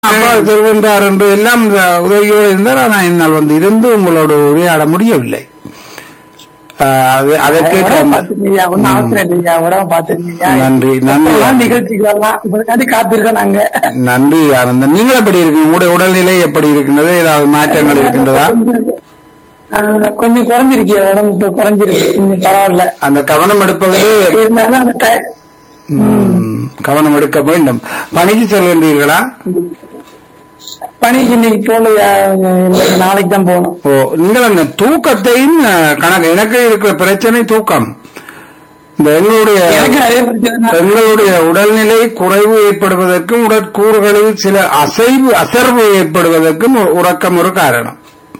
அப்பா சொல்கின்றார் என்று எல்லாம் இந்த உதவியோடு இருந்தால் ஆனால் என்னால் வந்து இருந்து உங்களோட உரையாட முடியவில்லை ஆஹ் அது அதற்கு உடம்பு பாத்துக்கீங்க ஒன்னும் அவசரம் இல்லையா உடம்பு பாத்துக்கீங்க நன்றி, நன்றி. நிகழ்ச்சிக்கு வரலாம் இப்ப காத்திருக்கோம் நாங்க நன்றி ஆனந்தன் நீங்கள் எப்படி இருக்கீங்க உங்களுடைய உடல்நிலை எப்படி இருக்கின்றது ஏதாவது மாற்றங்கள் இருக்கின்றதா ஆஹ் கொஞ்சம் குறைஞ்சிருக்கு உடம்பு இப்ப குறைஞ்சிருக்கு கொஞ்சம் பரவாயில்ல அந்த கவனம் எடுப்பதிலே இருந்தாலும் அந்த டை- ம், கவனம் எடுக்க வேண்டும் பணிக்கு செல்கின்றீர்களா பணிக்கு இன்னைக்கு போகலையா இல்லை, நாளைக்கு தான் போகணும் ஓ நீங்கள் அந்த தூக்கத்தையும் அஹ், கணக்கு எனக்கு இருக்கிற பிரச்சனை தூக்கம் இந்த எங்களுடைய எனக்கு அதே பிரச்சனை தான். எங்களுடைய உடல்நிலை குறைவு ஏற்படுவதற்கும் உடற்கூறுகளில் சில அசைவு அசர்வு ஏற்படுவதற்கும் உ- உறக்கம் ஒரு காரணம்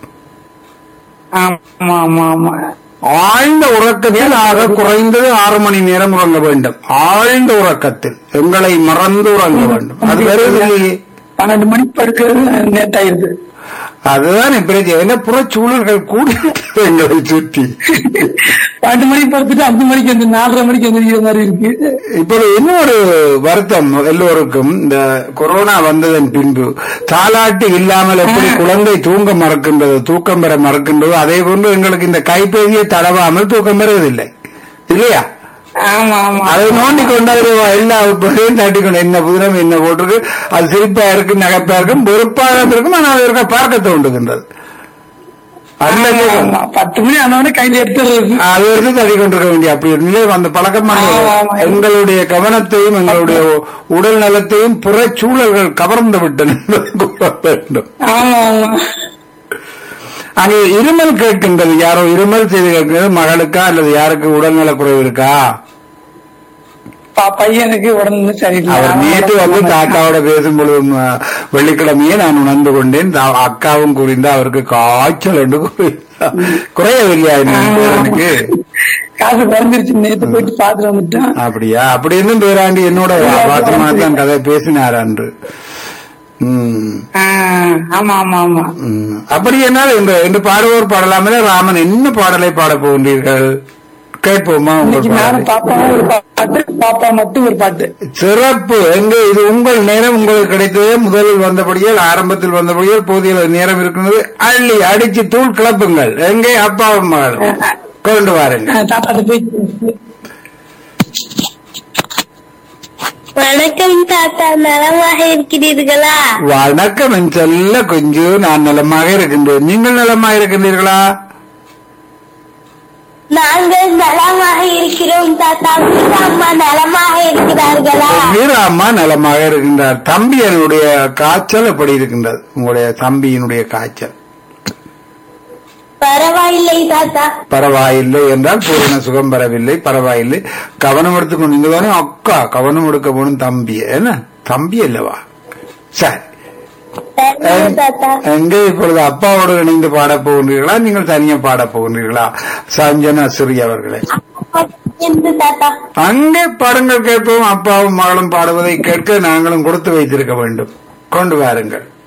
ஆமா ஆமா ஆமா ஆழ்ந்த உறக்கத்தில் ஆக குறைந்தது ஆறு மணி நேரம் உறங்க வேண்டும் ஆழ்ந்த உறக்கத்தில் எங்களை மறந்து உறங்க வேண்டும் அது வருவதில்லையே பன்னெண்டு மணி படுக்கிறது நேட் ஆயிருது அதுதான் பிரச்சனை என்ன புறச்சூழல்கள் கூடி எங்களை சுற்றி பன்னெண்டு மணிக்கு படுத்துட்டு அஞ்சு மணிக்கு வந்து நாலரை மணிக்கு வந்து மாதிரி இருக்கு இப்போது இன்னொரு வருத்தம் எல்லோருக்கும் இந்த கொரோனா வந்ததன் பின்பு தாலாட்டு இல்லாமல் எப்படி குழந்தை தூங்க மறக்கின்றது தூக்கம் பெற மறக்கின்றதோ அதே போன்று எங்களுக்கு இந்த கைபேசியை தடவாமல் தூக்கம் பெறுவதில்லை இல்லையா ஆமா ஆமா அதை நோண்டி கொண்டாது எல்லா உட்படையும் தட்டிக்கொண்டு என்ன புதினம் என்ன போட்டிருக்கு அது சிரிப்பா இருக்கு நகைப்பா இருக்கும் வெறுப்பாக இருக்கும் ஆனால் அது இருக்க பார்க்க தோன்றுகின்றது அந்த ஆமா, பத்து மணி ஆனவொடனே கையில எடுத்துறது அது எடுத்து தள்ளி கொண்டிருக்க வேண்டிய அப்படி ஒரு நிலை அந்த பழக்கமான ஆமா, ஆமா. எங்களுடைய கவனத்தையும் எங்களுடைய உடல் நலத்தையும் புற சூழல்கள் கவர்ந்து விட்டன என்பதை கூற வேண்டும் ஆமா ஆமா அங்கே இருமல் கேட்கின்றது யாரோ இருமல் செய்து கேட்கிறது மகளுக்கா அல்லது யாருக்கு உடல்நல குறைவு இருக்கா பா- பையனுக்கு உடம்பு சரியில்லை அவர் நேற்று வந்து தாத்தாவோட பேசும்பொழுது ம, வெள்ளிக்கிழமையே நான் உணர்ந்து கொண்டேன் தா- அக்காவும் கூறிந்தா அவருக்கு காய்ச்சல் என்று கூறினார். குறையவில்லையா இன்னும் பேரனுக்கு காசு குறைஞ்சிருச்சு நேத்து போயிட்டு பாத்துட்டு வந்துட்டோம் அப்படியா அப்படி இருந்தும் பேராண்டி என்னோட வாசமா தான் கதை பேசினார் அன்று ம், ஆ, ஆமா ஆமா ஆமா ம். அப்படி என்னால் இந்த என்று பாடுவோர் பாடலாமே ராமன் என்ன பாடலை பாடப் போகின்றீர்கள் கேட்போமா உங்கள் இன்னைக்கு நானும் பாடலை பாப்பா ஒரு பாட்டு பாப்பா மட்டும் ஒரு பாட்டு சிறப்பு எங்க இது உங்கள் நேரம் உங்களுக்கு கிடைத்தது முதலில் வந்தபடியால் ஆரம்பத்தில் வந்தபடியால் போதிய நேரம் இருக்கிறது அள்ளி அடிச்சு தூள் கிளப்புங்கள் எங்கே அப்பாவும் மகளும் கொண்டு வாருங்க ஆ, தாத்தாட்ட போய் வணக்கம் தாத்தா நலமாக இருக்கிறீர்களா வணக்கம் என் செல்ல கொஞ்சம் நான் நலமாக இருக்கின்றேன் நீங்கள் நலமாக இருக்கின்றீர்களா நாங்கள் நலமாக இருக்கிறோம் தாத்தா மீரா அம்மா நலமாக இருக்கிறார்களா வீராம்மா நலமாக இருக்கின்றார் தம்பி என்னுடைய காய்ச்சல் எப்படி இருக்கின்றது உங்களுடைய தம்பியினுடைய காய்ச்சல் பரவாயில்லை தாத்தா பரவாயில்லை என்றால் பூரண சுகம் பெறவில்லை பரவாயில்லை கவனம் எடுத்துக்கொண்டு நீங்க தானே அக்கா கவனம் எடுக்க போகணும் தம்பி என்ன தம்பி அல்லவா சரி சரிங்க தாத்தா எங்கே இப்பொழுது அப்பாவோடு இணைந்து பாடப் போகின்றீர்களா நீங்கள் தனியா பாடப் போகின்றீர்களா சஞ்சனா சிறி அவர்களே என்று தாத்தா அங்கே பாடங்கள் கேட்போம் அப்பாவும் மகளும் பாடுவதை கேட்க நாங்களும் கொடுத்து வைத்திருக்க வேண்டும் கொண்டு வாருங்கள்